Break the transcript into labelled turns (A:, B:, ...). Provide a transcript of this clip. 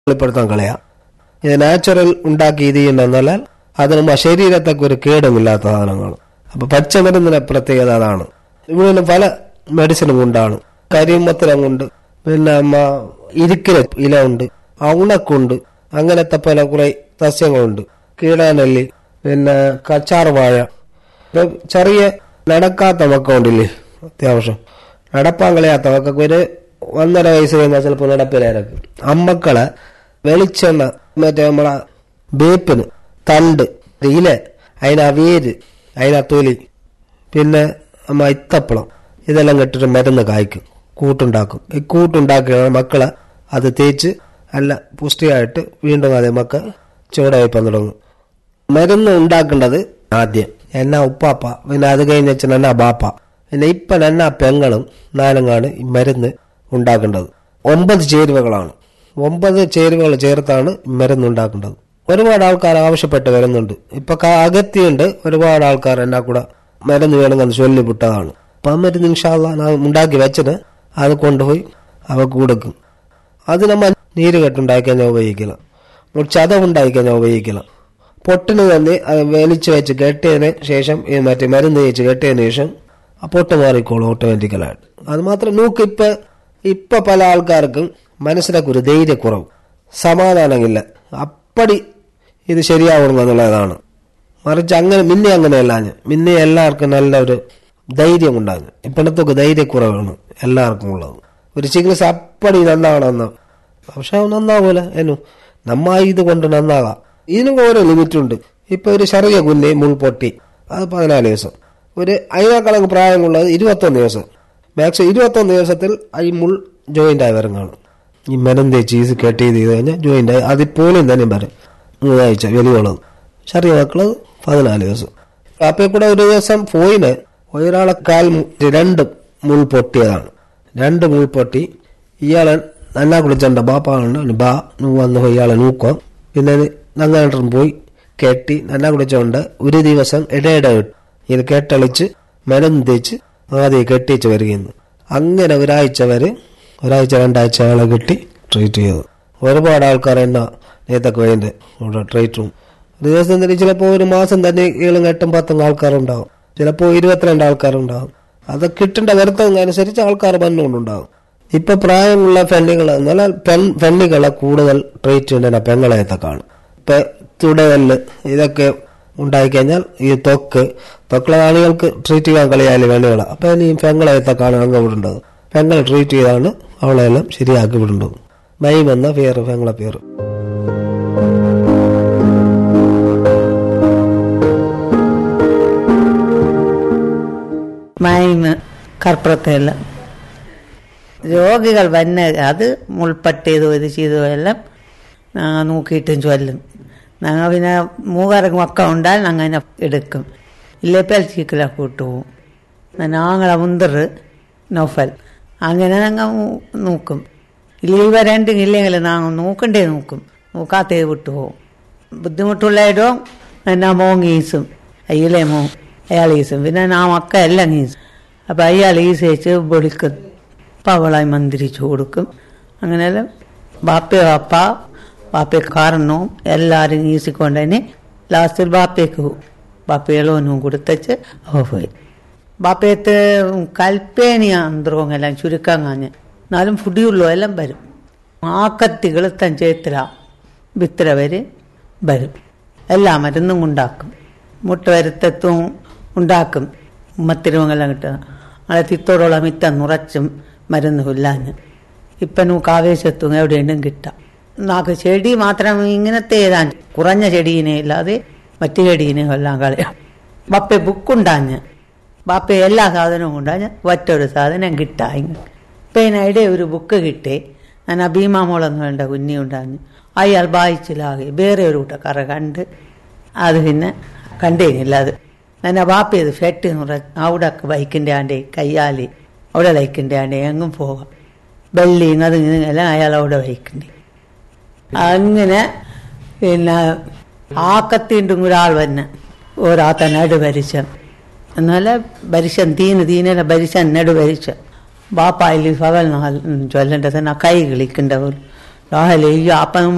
A: വെളിപ്പെടുത്താൻ കളയാ ഇത് നാച്ചുറൽ ഉണ്ടാക്കി ഇത് ചെയ്യുന്നതെന്നാൽ അത് നമ്മുടെ ശരീരത്തൊക്കെ ഒരു കേടുമില്ലാത്ത സാധനങ്ങൾ അപ്പൊ പച്ചമരുന്നിന്റെ പ്രത്യേകത അതാണ് ഇവിടെ പല മെഡിസിനും കൊണ്ടാണ് കരിമത്തരം കൊണ്ട് പിന്നെ നമ്മ ഇരിക്കല ഇല ഉണ്ട് ഉണക്കുണ്ട് അങ്ങനത്തെ പല കുറെ സസ്യങ്ങളുണ്ട് കീടാനെല്ലി പിന്നെ കച്ചാറ് വാഴ ഇപ്പൊ ചെറിയ നടക്കാത്ത മക്കളുണ്ടില്ലേ അത്യാവശ്യം നടപ്പാൻ കളയാത്ത മക്കൾക്ക് ഒരു ഒന്നര വയസ്സ് കഴിഞ്ഞാൽ ചിലപ്പോൾ നടപ്പിലായിരിക്കും അമ്മക്കളെ വെളിച്ചെണ്ണ മറ്റേ നമ്മളെ വേപ്പിന് തണ്ട് ഇല അതിനാ വേര് അതിനാ തൊലി പിന്നെ നമ്മ ഇത്തപ്പളം ഇതെല്ലാം കെട്ടിട്ട് മരുന്ന് കായ്ക്കും കൂട്ടുണ്ടാക്കും ഈ കൂട്ടുണ്ടാക്കിയ മക്കളെ അത് തേച്ച് നല്ല പുഷ്ടിയായിട്ട് വീണ്ടും അതേ മക്ക ചൂടായിപ്പം തുടങ്ങും മരുന്ന് ഉണ്ടാക്കേണ്ടത് ആദ്യം എന്നാ ഉപ്പാപ്പ പിന്നെ അത് കഴിഞ്ഞ വെച്ചാൽ എന്നാ ബാപ്പ പിന്നെ ഇപ്പം എന്നാ പെങ്ങളും നാലങ്ങാണ് ഈ മരുന്ന് ഉണ്ടാക്കേണ്ടത് ഒമ്പത് ചേരുവകളാണ് ഒമ്പത് ചേരുവകൾ ചേർത്താണ് ഈ മരുന്ന് ഉണ്ടാക്കേണ്ടത് ഒരുപാട് ആൾക്കാർ ആവശ്യപ്പെട്ട് വരുന്നുണ്ട് ഇപ്പൊ ക- അകത്തിയുണ്ട് ഒരുപാട് ആൾക്കാർ എന്നാ കൂടെ മരുന്ന് വേണമെന്ന് ചൊല്ലിവിട്ടതാണ് അപ്പൊ ആ മരുന്ന് ഇൻഷാല്ല ഉണ്ടാക്കി വെച്ചിട്ട് അത് കൊണ്ടുപോയി അവക്ക് കൊടുക്കും അത് നമ്മ നീര് കെട്ടുണ്ടാക്കി കഴിഞ്ഞാൽ ഉപയോഗിക്കണം ഒരു ചതവുണ്ടാക്കി കഴിഞ്ഞാൽ ഉപയോഗിക്കണം പൊട്ടിന് തന്നെ അത് വലിച്ചു വെച്ച് കെട്ടിയതിന് ശേഷം ഈ മറ്റേ മരുന്ന് തേച്ച് കെട്ടിയതിന് ശേഷം ആ പൊട്ട് മാറിക്കോളും ഓട്ടോമാറ്റിക്കലായിട്ട് അത് മാത്രം നോക്ക് ഇപ്പൊ ഇപ്പൊ പല ആൾക്കാർക്കും മനസ്സിലൊക്കെ ഒരു ധൈര്യക്കുറവ് സമാധാനമില്ല അപ്പടി ഇത് ശരിയാവണം എന്നുള്ളതാണ് മറിച്ച് അങ്ങനെ മിന്നെ അങ്ങനെയല്ല ഞാൻ മിന്നെ എല്ലാവർക്കും നല്ല ഒരു ധൈര്യം ഉണ്ടാകും ഇപ്പോഴത്തൊക്കെ ധൈര്യക്കുറവാണ് എല്ലാവർക്കും ഉള്ളത് ഒരു ചികിത്സ അപ്പടി നന്നാവണമെന്ന് പക്ഷെ അത് നന്നാവൂല എന്നു നമ്മ ഇത് കൊണ്ട് നന്നാകാം ഇതിനും ഓരോ ലിമിറ്റ് ഉണ്ട് ഇപ്പൊ ഒരു ചെറിയ കുഞ്ഞ് മുൾ പൊട്ടി അത് പതിനാല് ദിവസം ഒരു അതിനേക്കാളും പ്രായമുള്ളത് ഇരുപത്തൊന്ന് ദിവസം മാക്സിമം ഇരുപത്തൊന്ന് ദിവസത്തിൽ ഈ മുൾ ജോയിന്റ് ആയി വരും കാണും ഈ മരം തേച്ച് ഈസ് കെട്ട് ചെയ്ത് ചെയ്ത് കഴിഞ്ഞാൽ ജോയിന്റ് ആയി അതിപ്പോലും തന്നെ വരും മൂന്നാഴ്ച വലിയുള്ളത് ചെറിയ മക്കള് പതിനാല് ദിവസം അപ്പൊ കൂടെ ഒരു ദിവസം പോയിന് ഒരാളെ കാൽ മു- രണ്ട് മുൾ പൊട്ടിയതാണ് രണ്ട് മുൾ പൊട്ടി ഇയാളെ നന്നാ കുളിച്ചണ്ട ബാപ്പാണ് ബാ നൂ വന്ന് പോയി ഇയാളെ നോക്കാം പിന്നെ നങ്ങാണ്ടും പോയി കെട്ടി നന്നാ കുളിച്ചോണ്ട് ഒരു ദിവസം ഇടയിടെ വിട്ടു ഇത് കെട്ടളിച്ച് മരുന്ന് തേച്ച് ആദ്യം കെട്ടിച്ച് വരികയെന്ന് അങ്ങനെ ഒരാഴ്ച വരെ ഒരാഴ്ച രണ്ടാഴ്ച അയാളെ കെട്ടി ട്രീറ്റ് ചെയ്തു ഒരുപാട് ആൾക്കാർ എന്നാ നേത്തൊക്കെ വേണ്ട ഇവിടെ ട്രീറ്റ് റൂം ഒരു ദിവസം തന്നെ ചിലപ്പോൾ ഒരു മാസം തന്നെ ഏഴും എട്ടും പത്തും ആൾക്കാരുണ്ടാവും ചിലപ്പോൾ ഇരുപത്തിരണ്ട് ആൾക്കാരുണ്ടാവും അത് കിട്ടേണ്ട വരുത്തം അനുസരിച്ച് ആൾക്കാർ വന്നുകൊണ്ടുണ്ടാവും ഇപ്പൊ പ്രായമുള്ള പെണ്ണുകൾ എന്നാൽ പെൺ പെണ്ണുകളെ കൂടുതൽ ട്രീറ്റ് ചെയ്യുന്ന പെങ്ങളെയൊക്കെ കാണും ഇപ്പൊ തുടയല് ഇതൊക്കെ ഉണ്ടായിക്കഴിഞ്ഞാൽ ഈ തൊക്ക് തൊക്കുള്ള ആളുകൾക്ക് ട്രീറ്റ് ചെയ്യാൻ കളിയാല് പെണ്ണുകളെ അപ്പൊ ഇനി പെങ്ങളെയൊക്കെ കാണാൻ അങ്ങ് വിടേണ്ടത് പെങ്ങളെ ട്രീറ്റ് ചെയ്താണ് അവളെല്ലാം ശരിയാക്കി വിടേണ്ടത് മൈം എന്ന പേര് പെങ്ങളെ പേര്
B: മൈമ് കർപ്പുറത്തെല്ലാം രോഗികൾ വന്ന അത് മുൾപ്പട്ടിയതോ ഇത് ചെയ്തോ എല്ലാം ഞങ്ങൾ നോക്കിയിട്ടും ചൊല്ലും ഞങ്ങൾ പിന്നെ മൂവാറ് മക്ക ഉണ്ടാൽ ഞങ്ങൾ അതിനെ എടുക്കും ഇല്ലേ പെൽച്ചിക്കല കൂട്ടുപോകും ഞങ്ങളെ മുന്തറ് നൗഫൽ അങ്ങനെ ഞങ്ങൾ നോക്കും ഇല്ലെങ്കിൽ വരണ്ടെങ്കിൽ ഇല്ലെങ്കിൽ ഞങ്ങൾ നോക്കണ്ടേ നോക്കും നോക്കാത്തേ വിട്ടുപോകും ബുദ്ധിമുട്ടുള്ള ഇടവും എന്നാ മോൻ ഈസും അയ്യലേ മോ അയാൾ ഈസും പിന്നെ ആ മക്ക എല്ലാം ഈസും അപ്പം അയാൾ ഈസേച്ച് വിളിക്കും അപ്പം അവളായി മന്ത്രിച്ചു കൊടുക്കും അങ്ങനെയെല്ലാം ബാപ്പ വാപ്പ ബാപ്പയെ കാരണവും എല്ലാവരും ഈസിക്കൊണ്ടതിന് ലാസ്റ്റിൽ ബാപ്പയ്ക്ക് പോകും ബാപ്പയെല്ലാം കൊടുത്തച്ച് അവ പോയി ബാപ്പയത്ത് കൽപ്പേനിയ അന്തരമെല്ലാം ചുരുക്കാൻ കാഞ്ഞ് എന്നാലും ഫുഡിയുള്ളൂ എല്ലാം വരും ആക്കത്തികൾ തൻ ചേത്ര വിത്ര വരെ വരും എല്ലാ മരുന്നും ഉണ്ടാക്കും മുട്ട വരുത്തത്തും ഉണ്ടാക്കും ഉമ്മത്തിരുവങ്ങെല്ലാം കിട്ടുക നാളെ തിത്തോടോളം മിത്ത നുറച്ചും മരുന്ന് ഇല്ലാഞ്ഞ് ഇപ്പം നമുക്ക് ആവേശത്തും എവിടെയും കിട്ടാം നാക്ക് ചെടി മാത്രം ഇങ്ങനത്തെ ഏതാ കുറഞ്ഞ ചെടീനെ ഇല്ലാതെ മറ്റു ചെടീനെ എല്ലാം കളയാം ബപ്പ ബുക്കുണ്ടാഞ്ഞ് ബാപ്പ എല്ലാ സാധനവും ഉണ്ടാഞ്ഞ് ഒറ്റൊരു സാധനം കിട്ടാ ഇപ്പം ഇതിനിടെ ഒരു ബുക്ക് കിട്ടി ഞാൻ ആ ഭീമാമോളെന്ന് വേണ്ട കുഞ്ഞി ഉണ്ടാഞ്ഞ് അയാൾ വായിച്ചിലാകെ വേറെ ഒരു കൂട്ടക്കാര കണ്ട് അത് പിന്നെ കണ്ടേനില്ല അത് ഞാൻ ആ ബാപ്പ ഇത് ഫെട്ട് എന്ന് പറഞ്ഞ അവിടെ ബൈക്കിൻ്റെ ആണ്ടേ കയ്യാലി അവിടെ ലൈക്കിൻ്റെ ആണ്ടേ എങ്ങും പോകാം വെള്ളിയും അത് എല്ലാം അയാൾ അവിടെ വയ്ക്കണ്ടേ അങ്ങനെ പിന്നെ ആക്കത്തിൻ്റെ ഒരാൾ വന്ന് ഒരാത്ത നടു ഭരിച്ചം എന്നാല് ഭരിച്ചൻ തീന് തീനല്ല ഭരിച്ചൻ നടു ഭരിച്ച ബാപ്പായിൽ പകൽ നാൾ ചൊല്ലേണ്ടത് കൈ കളിക്കണ്ടവർ രാഹലെ ഈ അപ്പം